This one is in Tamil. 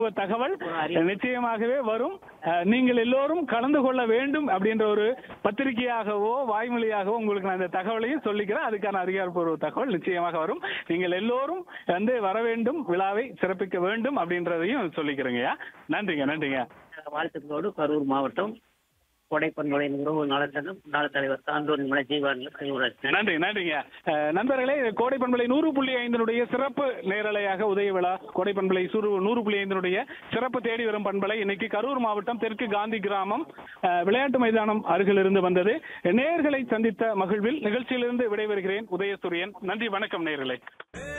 ஒரு தகவல் நிச்சயமாகவே வரும் அஹ், நீங்கள் எல்லோரும் கலந்து கொள்ள வேண்டும் அப்படின்ற ஒரு பத்திரிகையாகவோ வாய்மொழியாகவோ உங்களுக்கு நான் இந்த தகவலையும் சொல்லிக்கிறேன் அதுக்கான அதிகாரப்பூர்வ தகவல் நிச்சயமாக வரும் நீங்கள் எல்லோரும் வந்து வர வேண்டும் விழாவை சிறப்பிக்க வேண்டும் அப்படின்றதையும் சொல்லிக்கிறேங்கய்யா நன்றிங்க நன்றிங்க வாழ்த்துக்களோடு கரூர் மாவட்டம் கொடைப்பண்புடைய உறவு நலச்சங்கம் நாள் தலைவர் தாந்தூர் மலை ஜீவான் கைவிடாச்சு நன்றி நன்றிங்க அஹ், நண்பர்களே கோடை பண்பலை நூறு புள்ளி ஐந்தினுடைய சிறப்பு நேரலையாக உதய விழா கோடை பண்பலை சுரு நூறு புள்ளி ஐந்தினுடைய சிறப்பு தேடி வரும் பண்பலை இன்னைக்கு கரூர் மாவட்டம் தெற்கு காந்தி கிராமம் அஹ், விளையாட்டு மைதானம் அருகிலிருந்து வந்தது நேர்களை சந்தித்த மகிழ்வில் நிகழ்ச்சியிலிருந்து விடைபெறுகிறேன் உதயசூரியன் நன்றி வணக்கம் நேர்களே